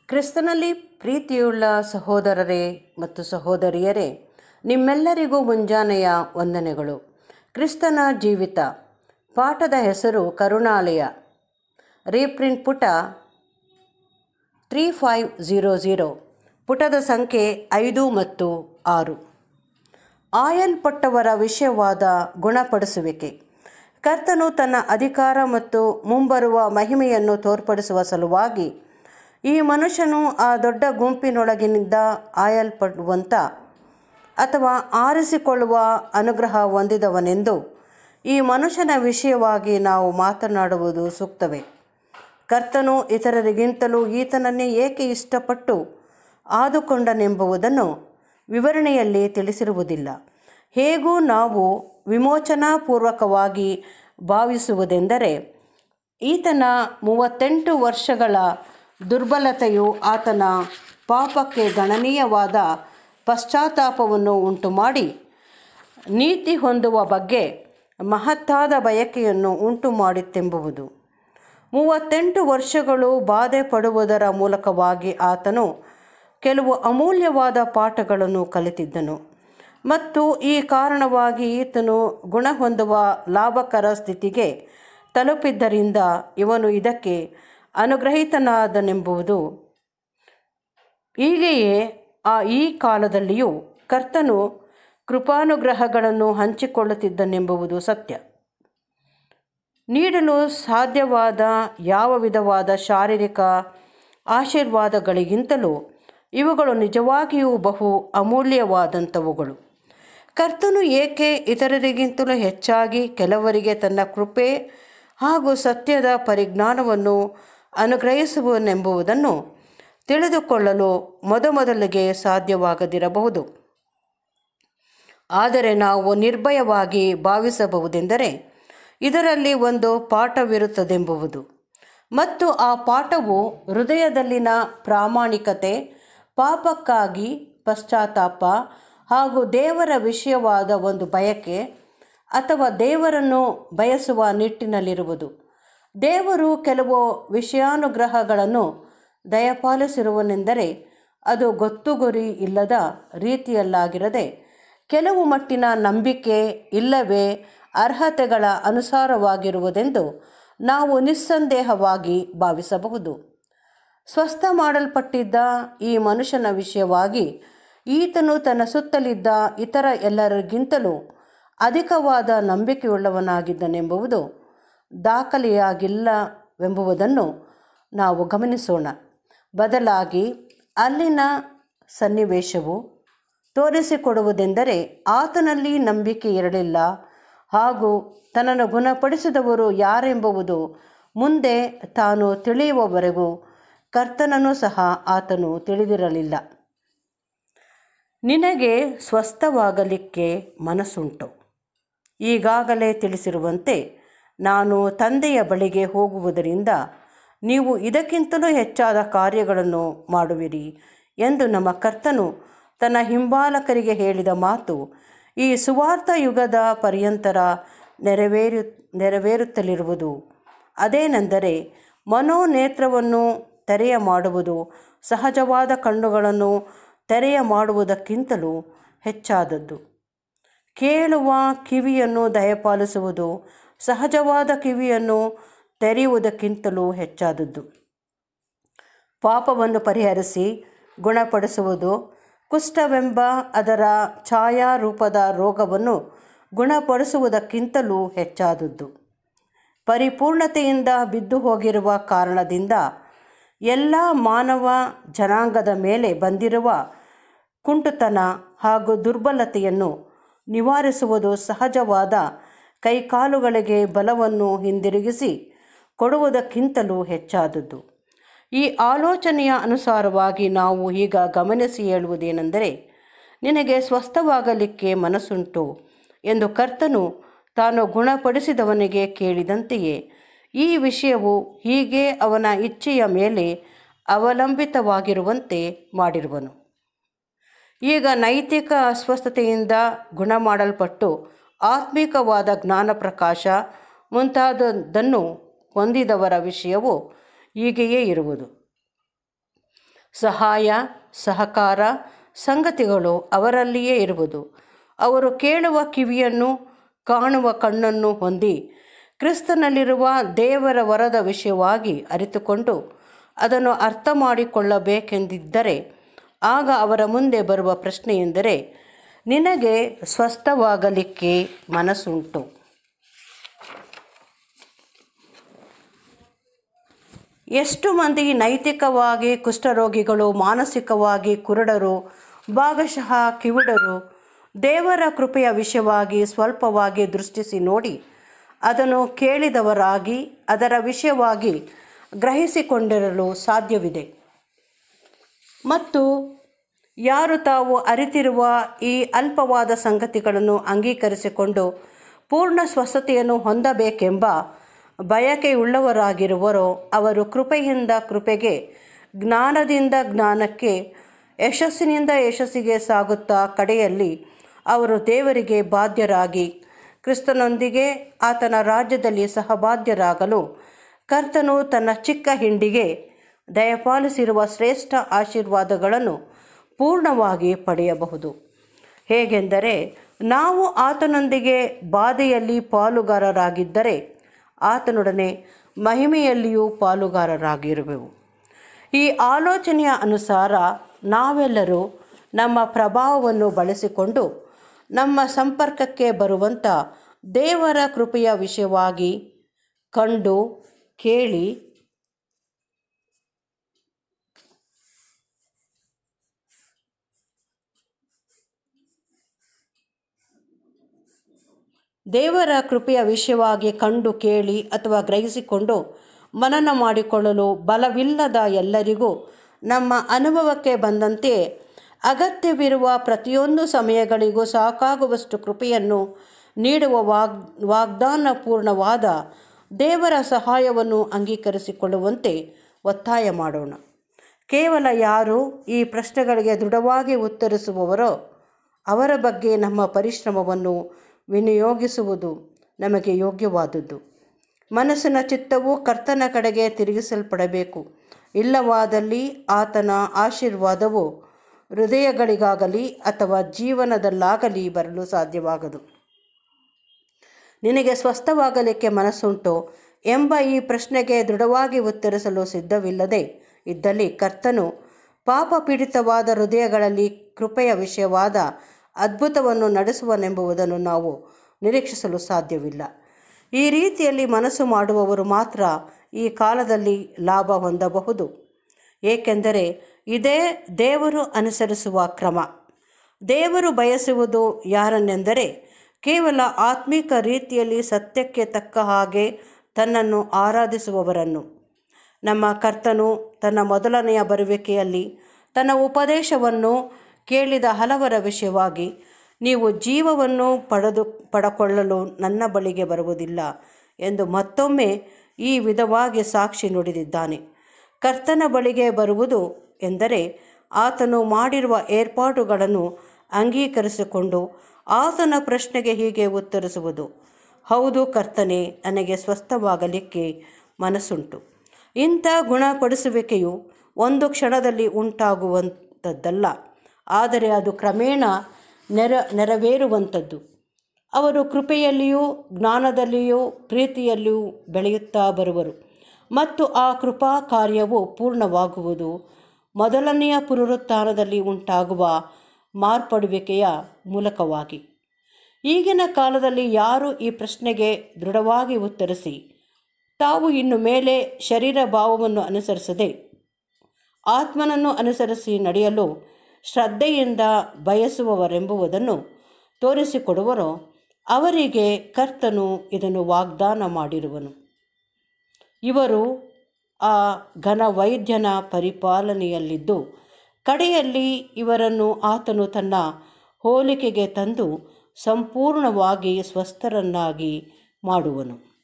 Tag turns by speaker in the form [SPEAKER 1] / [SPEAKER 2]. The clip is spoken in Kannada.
[SPEAKER 1] ಕ್ರಿಸ್ತನಲ್ಲಿ ಪ್ರೀತಿಯುಳ್ಳ ಸಹೋದರರೇ ಮತ್ತು ಸಹೋದರಿಯರೇ ನಿಮ್ಮೆಲ್ಲರಿಗೂ ಮುಂಜಾನೆಯ ವಂದನೆಗಳು ಕ್ರಿಸ್ತನ ಜೀವಿತ ಪಾಠದ ಹೆಸರು ಕರುಣಾಲಯ ರೀಪ್ರಿಂಟ್ ಪುಟ ತ್ರೀ ಫೈವ್ ಝೀರೋ ಝೀರೋ ಪುಟದ ಸಂಖ್ಯೆ ಐದು ಮತ್ತು ಆರು ಆಯಲ್ಪಟ್ಟವರ ವಿಷಯವಾದ ಗುಣಪಡಿಸುವಿಕೆ ಕರ್ತನು ತನ್ನ ಅಧಿಕಾರ ಮತ್ತು ಮುಂಬರುವ ಮಹಿಮೆಯನ್ನು ತೋರ್ಪಡಿಸುವ ಸಲುವಾಗಿ ಈ ಮನುಷ್ಯನು ಆ ದೊಡ್ಡ ಗುಂಪಿನೊಳಗಿನಿಂದ ಆಯಲ್ಪಡುವಂಥ ಅಥವಾ ಆರಿಸಿಕೊಳ್ಳುವ ಅನುಗ್ರಹ ಹೊಂದಿದವನೆಂದು ಈ ಮನುಷ್ಯನ ವಿಷಯವಾಗಿ ನಾವು ಮಾತನಾಡುವುದು ಸೂಕ್ತವೇ ಕರ್ತನು ಇತರರಿಗಿಂತಲೂ ಈತನನ್ನೇ ಏಕೆ ಇಷ್ಟಪಟ್ಟು ಆದುಕೊಂಡನೆಂಬುದನ್ನು ವಿವರಣೆಯಲ್ಲಿ ತಿಳಿಸಿರುವುದಿಲ್ಲ ಹೇಗೂ ನಾವು ವಿಮೋಚನಾಪೂರ್ವಕವಾಗಿ ಭಾವಿಸುವುದೆಂದರೆ ಈತನ ಮೂವತ್ತೆಂಟು ವರ್ಷಗಳ ದುರ್ಬಲತೆಯು ಆತನ ಪಾಪಕ್ಕೆ ಗಣನೀಯವಾದ ಪಶ್ಚಾತ್ತಾಪವನ್ನು ಉಂಟುಮಾಡಿ ನೀತಿ ಹೊಂದುವ ಬಗ್ಗೆ ಮಹತ್ತಾದ ಬಯಕೆಯನ್ನು ಉಂಟು ಮಾಡಿತ್ತೆಂಬುದು ಮೂವತ್ತೆಂಟು ವರ್ಷಗಳು ಬಾಧೆ ಪಡುವುದರ ಮೂಲಕವಾಗಿ ಆತನು ಕೆಲವು ಅಮೂಲ್ಯವಾದ ಪಾಠಗಳನ್ನು ಕಲಿತಿದ್ದನು ಮತ್ತು ಈ ಕಾರಣವಾಗಿ ಈತನು ಗುಣ ಹೊಂದುವ ಲಾಭಕರ ಸ್ಥಿತಿಗೆ ತಲುಪಿದ್ದರಿಂದ ಇವನು ಇದಕ್ಕೆ ಅನುಗ್ರಹಿತನಾದನೆಂಬುದು ಹೀಗೆಯೇ ಆ ಈ ಕಾಲದಲ್ಲಿಯೂ ಕರ್ತನು ಕೃಪಾನುಗ್ರಹಗಳನ್ನು ಹಂಚಿಕೊಳ್ಳುತ್ತಿದ್ದನೆಂಬುದು ಸತ್ಯ ನೀಡಲು ಸಾಧ್ಯವಾದ ಯಾವ ವಿಧವಾದ ಶಾರೀರಿಕ ಆಶೀರ್ವಾದಗಳಿಗಿಂತಲೂ ಇವುಗಳು ನಿಜವಾಗಿಯೂ ಬಹು ಅಮೂಲ್ಯವಾದಂಥವುಗಳು ಕರ್ತನು ಏಕೆ ಇತರರಿಗಿಂತಲೂ ಹೆಚ್ಚಾಗಿ ಕೆಲವರಿಗೆ ತನ್ನ ಕೃಪೆ ಹಾಗೂ ಸತ್ಯದ ಪರಿಜ್ಞಾನವನ್ನು ಅನುಗ್ರಹಿಸುವನೆಂಬುದನ್ನು ತಿಳಿದುಕೊಳ್ಳಲು ಮೊದಮೊದಲಿಗೆ ಸಾಧ್ಯವಾಗದಿರಬಹುದು ಆದರೆ ನಾವು ನಿರ್ಭಯವಾಗಿ ಭಾವಿಸಬಹುದೆಂದರೆ ಇದರಲ್ಲಿ ಒಂದು ಪಾಠವಿರುತ್ತದೆಂಬುದು ಮತ್ತು ಆ ಪಾಠವು ಹೃದಯದಲ್ಲಿನ ಪ್ರಾಮಾಣಿಕತೆ ಪಾಪಕ್ಕಾಗಿ ಪಶ್ಚಾತ್ತಾಪ ಹಾಗೂ ದೇವರ ವಿಷಯವಾದ ಒಂದು ಬಯಕೆ ಅಥವಾ ದೇವರನ್ನು ಬಯಸುವ ನಿಟ್ಟಿನಲ್ಲಿರುವುದು ದೇವರು ಕೆಲವು ವಿಷಯಾನುಗ್ರಹಗಳನ್ನು ದಯಪಾಲಿಸಿರುವನೆಂದರೆ ಅದು ಗೊತ್ತುಗುರಿ ಇಲ್ಲದ ರೀತಿಯಲ್ಲಾಗಿರದೆ ಕೆಲವು ಮಟ್ಟಿನ ನಂಬಿಕೆ ಇಲ್ಲವೇ ಅರ್ಹತೆಗಳ ಅನುಸಾರವಾಗಿರುವುದೆಂದು ನಾವು ನಿಸ್ಸಂದೇಹವಾಗಿ ಭಾವಿಸಬಹುದು ಸ್ವಸ್ಥ ಮಾಡಲ್ಪಟ್ಟಿದ್ದ ಈ ಮನುಷ್ಯನ ವಿಷಯವಾಗಿ ಈತನು ತನ್ನ ಸುತ್ತಲಿದ್ದ ಇತರ ಎಲ್ಲರಿಗಿಂತಲೂ ಅಧಿಕವಾದ ನಂಬಿಕೆಯುಳ್ಳವನಾಗಿದ್ದನೆಂಬುದು ದಾಖಲೆಯಾಗಿಲ್ಲವೆಂಬುದನ್ನು ನಾವು ಗಮನಿಸೋಣ ಬದಲಾಗಿ ಅಲ್ಲಿನ ಸನ್ನಿವೇಶವು ತೋರಿಸಿಕೊಡುವುದೆಂದರೆ ಆತನಲ್ಲಿ ನಂಬಿಕೆ ಇರಲಿಲ್ಲ ಹಾಗೂ ತನ್ನನ್ನು ಗುಣಪಡಿಸಿದವರು ಯಾರೆಂಬುದು ಮುಂದೆ ತಾನು ತಿಳಿಯುವವರೆಗೂ ಕರ್ತನನ್ನು ಸಹ ಆತನು ತಿಳಿದಿರಲಿಲ್ಲ ನಿನಗೆ ಸ್ವಸ್ಥವಾಗಲಿಕ್ಕೆ ಮನಸ್ಸುಂಟು ಈಗಾಗಲೇ ತಿಳಿಸಿರುವಂತೆ ನಾನು ತಂದೆಯ ಬಳಿಗೆ ಹೋಗುವುದರಿಂದ ನೀವು ಇದಕ್ಕಿಂತಲೂ ಹೆಚ್ಚಾದ ಕಾರ್ಯಗಳನ್ನು ಮಾಡುವಿರಿ ಎಂದು ನಮ್ಮ ಕರ್ತನು ತನ್ನ ಹಿಂಬಾಲಕರಿಗೆ ಹೇಳಿದ ಮಾತು ಈ ಸುವಾರ್ಥ ಯುಗದ ಪರ್ಯಂತರ ನೆರವೇರು ನೆರವೇರುತ್ತಲಿರುವುದು ಅದೇನೆಂದರೆ ಮನೋನೇತ್ರವನ್ನು ತೆರೆಯ ಮಾಡುವುದು ಸಹಜವಾದ ಕಣ್ಣುಗಳನ್ನು ತೆರೆಯ ಮಾಡುವುದಕ್ಕಿಂತಲೂ ಹೆಚ್ಚಾದದ್ದು ಕೇಳುವ ಕಿವಿಯನ್ನು ದಯಪಾಲಿಸುವುದು ಸಹಜವಾದ ಕಿವಿಯನ್ನು ತೆರೆಯುವುದಕ್ಕಿಂತಲೂ ಹೆಚ್ಚಾದದ್ದು ಪಾಪವನ್ನು ಪರಿಹರಿಸಿ ಗುಣಪಡಿಸುವುದು ಕುಷ್ಠವೆಂಬ ಅದರ ಛಾಯಾರೂಪದ ರೋಗವನ್ನು ಗುಣಪಡಿಸುವುದಕ್ಕಿಂತಲೂ ಹೆಚ್ಚಾದದ್ದು ಪರಿಪೂರ್ಣತೆಯಿಂದ ಬಿದ್ದು ಹೋಗಿರುವ ಕಾರಣದಿಂದ ಎಲ್ಲ ಮಾನವ ಜನಾಂಗದ ಮೇಲೆ ಬಂದಿರುವ ಕುಂಟುತನ ಹಾಗೂ ದುರ್ಬಲತೆಯನ್ನು ನಿವಾರಿಸುವುದು ಸಹಜವಾದ ಕೈಕಾಲುಗಳಿಗೆ ಬಲವನ್ನು ಹಿಂದಿರುಗಿಸಿ ಕೊಡುವುದಕ್ಕಿಂತಲೂ ಹೆಚ್ಚಾದದ್ದು ಈ ಆಲೋಚನೆಯ ಅನುಸಾರವಾಗಿ ನಾವು ಈಗ ಗಮನಿಸಿ ಹೇಳುವುದೇನೆಂದರೆ ನಿನಗೆ ಸ್ವಸ್ಥವಾಗಲಿಕ್ಕೆ ಮನಸ್ಸುಂಟು ಎಂದು ಕರ್ತನು ತಾನು ಗುಣಪಡಿಸಿದವನಿಗೆ ಕೇಳಿದಂತೆಯೇ ಈ ವಿಷಯವು ಹೀಗೆ ಅವನ ಇಚ್ಛೆಯ ಮೇಲೆ ಅವಲಂಬಿತವಾಗಿರುವಂತೆ ಮಾಡಿರುವನು ಈಗ ನೈತಿಕ ಅಸ್ವಸ್ಥತೆಯಿಂದ ಗುಣ ಮಾಡಲ್ಪಟ್ಟು ಆತ್ಮಿಕವಾದ ಜ್ಞಾನ ಪ್ರಕಾಶ ಮುಂತಾದದ್ದನ್ನು ಹೊಂದಿದವರ ವಿಷಯವು ಹೀಗೆಯೇ ಇರುವುದು ಸಹಾಯ ಸಹಕಾರ ಸಂಗತಿಗಳು ಅವರಲ್ಲಿಯೇ ಇರುವುದು ಅವರು ಕೇಳುವ ಕಿವಿಯನ್ನು ಕಾಣುವ ಕಣ್ಣನ್ನು ಹೊಂದಿ ಕ್ರಿಸ್ತನಲ್ಲಿರುವ ದೇವರ ವರದ ವಿಷಯವಾಗಿ ಅರಿತುಕೊಂಡು ಅದನ್ನು ಅರ್ಥ ಮಾಡಿಕೊಳ್ಳಬೇಕೆಂದಿದ್ದರೆ ಆಗ ಅವರ ಮುಂದೆ ಬರುವ ಪ್ರಶ್ನೆ ಎಂದರೆ ನಿನಗೆ ಸ್ವಸ್ಥವಾಗಲಿಕ್ಕೆ ಮನಸ್ಸುಂಟು ಎಷ್ಟು ಮಂದಿ ನೈತಿಕವಾಗಿ ಕುಷ್ಠರೋಗಿಗಳು ಮಾನಸಿಕವಾಗಿ ಕುರುಡರು ಭಾಗಶಃ ಕಿವುಡರು ದೇವರ ಕೃಪೆಯ ವಿಷಯವಾಗಿ ಸ್ವಲ್ಪವಾಗಿ ದೃಷ್ಟಿಸಿ ನೋಡಿ ಅದನ್ನು ಕೇಳಿದವರಾಗಿ ಅದರ ವಿಷಯವಾಗಿ ಗ್ರಹಿಸಿಕೊಂಡಿರಲು ಸಾಧ್ಯವಿದೆ ಮತ್ತು ಯಾರು ತಾವು ಅರಿತಿರುವ ಈ ಅಲ್ಪವಾದ ಸಂಗತಿಗಳನ್ನು ಅಂಗೀಕರಿಸಿಕೊಂಡು ಪೂರ್ಣ ಸ್ವಸ್ಥತೆಯನ್ನು ಹೊಂದಬೇಕೆಂಬ ಬಯಕೆಯುಳ್ಳವರಾಗಿರುವರೋ ಅವರು ಕೃಪೆಯಿಂದ ಕೃಪೆಗೆ ಜ್ಞಾನದಿಂದ ಜ್ಞಾನಕ್ಕೆ ಯಶಸ್ಸಿನಿಂದ ಯಶಸ್ಸಿಗೆ ಸಾಗುತ್ತಾ ಕಡೆಯಲ್ಲಿ ಅವರು ದೇವರಿಗೆ ಬಾಧ್ಯರಾಗಿ ಕ್ರಿಸ್ತನೊಂದಿಗೆ ಆತನ ರಾಜ್ಯದಲ್ಲಿ ಸಹಬಾಧ್ಯರಾಗಲು ಕರ್ತನು ತನ್ನ ಚಿಕ್ಕ ಹಿಂಡಿಗೆ ದಯಪಾಲಿಸಿರುವ ಶ್ರೇಷ್ಠ ಆಶೀರ್ವಾದಗಳನ್ನು ಪೂರ್ಣವಾಗಿ ಪಡೆಯಬಹುದು ಹೇಗೆಂದರೆ ನಾವು ಆತನೊಂದಿಗೆ ಬಾಧೆಯಲ್ಲಿ ಪಾಲುಗಾರರಾಗಿದ್ದರೆ ಆತನೊಡನೆ ಮಹಿಮೆಯಲ್ಲಿಯೂ ಪಾಲುಗಾರರಾಗಿರುವೆವು ಈ ಆಲೋಚನೆಯ ಅನುಸಾರ ನಾವೆಲ್ಲರೂ ನಮ್ಮ ಪ್ರಭಾವವನ್ನು ಬಳಸಿಕೊಂಡು ನಮ್ಮ ಸಂಪರ್ಕಕ್ಕೆ ಬರುವಂಥ ದೇವರ ಕೃಪೆಯ ವಿಷಯವಾಗಿ ಕಂಡು ಕೇಳಿ ದೇವರ ಕೃಪೆಯ ವಿಷಯವಾಗಿ ಕಂಡು ಕೇಳಿ ಅಥವಾ ಗ್ರಹಿಸಿಕೊಂಡು ಮನನ ಮಾಡಿಕೊಳ್ಳಲು ಬಲವಿಲ್ಲದ ಎಲ್ಲರಿಗೂ ನಮ್ಮ ಅನುಭವಕ್ಕೆ ಬಂದಂತೆ ಅಗತ್ಯವಿರುವ ಪ್ರತಿಯೊಂದು ಸಮಯಗಳಿಗೂ ಸಾಕಾಗುವಷ್ಟು ಕೃಪೆಯನ್ನು ನೀಡುವ ವಾಗ್ ವಾಗ್ದಾನಪೂರ್ಣವಾದ ದೇವರ ಸಹಾಯವನ್ನು ಅಂಗೀಕರಿಸಿಕೊಳ್ಳುವಂತೆ ಒತ್ತಾಯ ಮಾಡೋಣ ಕೇವಲ ಯಾರು ಈ ಪ್ರಶ್ನೆಗಳಿಗೆ ದೃಢವಾಗಿ ಉತ್ತರಿಸುವವರೋ ಅವರ ಬಗ್ಗೆ ನಮ್ಮ ಪರಿಶ್ರಮವನ್ನು ವಿನಿಯೋಗಿಸುವುದು ನಮಗೆ ಯೋಗ್ಯವಾದದ್ದು ಮನಸ್ಸಿನ ಚಿತ್ತವು ಕರ್ತನ ಕಡೆಗೆ ತಿರುಗಿಸಲ್ಪಡಬೇಕು ಇಲ್ಲವಾದಲ್ಲಿ ಆತನ ಆಶೀರ್ವಾದವು ಹೃದಯಗಳಿಗಾಗಲಿ ಅಥವಾ ಜೀವನದಲ್ಲಾಗಲಿ ಬರಲು ಸಾಧ್ಯವಾಗದು ನಿನಗೆ ಸ್ವಸ್ಥವಾಗಲಿಕ್ಕೆ ಮನಸ್ಸುಂಟು ಎಂಬ ಈ ಪ್ರಶ್ನೆಗೆ ದೃಢವಾಗಿ ಉತ್ತರಿಸಲು ಸಿದ್ಧವಿಲ್ಲದೆ ಇದ್ದಲ್ಲಿ ಕರ್ತನು ಪಾಪ ಪೀಡಿತವಾದ ಹೃದಯಗಳಲ್ಲಿ ಕೃಪೆಯ ವಿಷಯವಾದ ಅದ್ಭುತವನ್ನು ನಡೆಸುವನೆಂಬುದನ್ನು ನಾವು ನಿರೀಕ್ಷಿಸಲು ಸಾಧ್ಯವಿಲ್ಲ ಈ ರೀತಿಯಲ್ಲಿ ಮನಸ್ಸು ಮಾಡುವವರು ಮಾತ್ರ ಈ ಕಾಲದಲ್ಲಿ ಲಾಭ ಹೊಂದಬಹುದು ಏಕೆಂದರೆ ಇದೇ ದೇವರು ಅನುಸರಿಸುವ ಕ್ರಮ ದೇವರು ಬಯಸುವುದು ಯಾರನ್ನೆಂದರೆ ಕೇವಲ ಆತ್ಮಿಕ ರೀತಿಯಲ್ಲಿ ಸತ್ಯಕ್ಕೆ ತಕ್ಕ ಹಾಗೆ ತನ್ನನ್ನು ಆರಾಧಿಸುವವರನ್ನು ನಮ್ಮ ಕರ್ತನು ತನ್ನ ಮೊದಲನೆಯ ಬರುವಿಕೆಯಲ್ಲಿ ತನ್ನ ಉಪದೇಶವನ್ನು ಕೇಳಿದ ಹಲವರ ವಿಷಯವಾಗಿ ನೀವು ಜೀವವನ್ನು ಪಡೆದು ಪಡಕೊಳ್ಳಲು ನನ್ನ ಬಳಿಗೆ ಬರುವುದಿಲ್ಲ ಎಂದು ಮತ್ತೊಮ್ಮೆ ಈ ವಿಧವಾಗಿ ಸಾಕ್ಷಿ ನುಡಿದಿದ್ದಾನೆ ಕರ್ತನ ಬಳಿಗೆ ಬರುವುದು ಎಂದರೆ ಆತನು ಮಾಡಿರುವ ಏರ್ಪಾಟುಗಳನ್ನು ಅಂಗೀಕರಿಸಿಕೊಂಡು ಆತನ ಪ್ರಶ್ನೆಗೆ ಹೀಗೆ ಉತ್ತರಿಸುವುದು ಹೌದು ಕರ್ತನೆ ನನಗೆ ಸ್ವಸ್ಥವಾಗಲಿಕ್ಕೆ ಮನಸ್ಸುಂಟು ಇಂಥ ಗುಣಪಡಿಸುವಿಕೆಯು ಒಂದು ಕ್ಷಣದಲ್ಲಿ ಉಂಟಾಗುವಂಥದ್ದಲ್ಲ ಆದರೆ ಅದು ಕ್ರಮೇಣ ನೆರ ನೆರವೇರುವಂಥದ್ದು ಅವರು ಕೃಪೆಯಲ್ಲಿಯೂ ಜ್ಞಾನದಲ್ಲಿಯೂ ಪ್ರೀತಿಯಲ್ಲಿಯೂ ಬೆಳೆಯುತ್ತಾ ಬರುವರು ಮತ್ತು ಆ ಕೃಪಾ ಕಾರ್ಯವು ಪೂರ್ಣವಾಗುವುದು ಮೊದಲನೆಯ ಪುನರುತ್ಥಾನದಲ್ಲಿ ಉಂಟಾಗುವ ಮಾರ್ಪಡುವಿಕೆಯ ಮೂಲಕವಾಗಿ ಈಗಿನ ಕಾಲದಲ್ಲಿ ಯಾರು ಈ ಪ್ರಶ್ನೆಗೆ ದೃಢವಾಗಿ ಉತ್ತರಿಸಿ ತಾವು ಇನ್ನು ಮೇಲೆ ಶರೀರ ಭಾವವನ್ನು ಅನುಸರಿಸದೆ ಆತ್ಮನನ್ನು ಅನುಸರಿಸಿ ನಡೆಯಲು ಶ್ರದ್ಧೆಯಿಂದ ಬಯಸುವವರೆಂಬುದನ್ನು ತೋರಿಸಿಕೊಡುವರೋ ಅವರಿಗೆ ಕರ್ತನು ಇದನ್ನು ವಾಗ್ದಾನ ಮಾಡಿರುವನು ಇವರು ಆ ಘನ ವೈದ್ಯನ ಪರಿಪಾಲನೆಯಲ್ಲಿದ್ದು ಕಡೆಯಲ್ಲಿ ಇವರನ್ನು ಆತನು ತನ್ನ ಹೋಲಿಕೆಗೆ ತಂದು ಸಂಪೂರ್ಣವಾಗಿ ಸ್ವಸ್ಥರನ್ನಾಗಿ ಮಾಡುವನು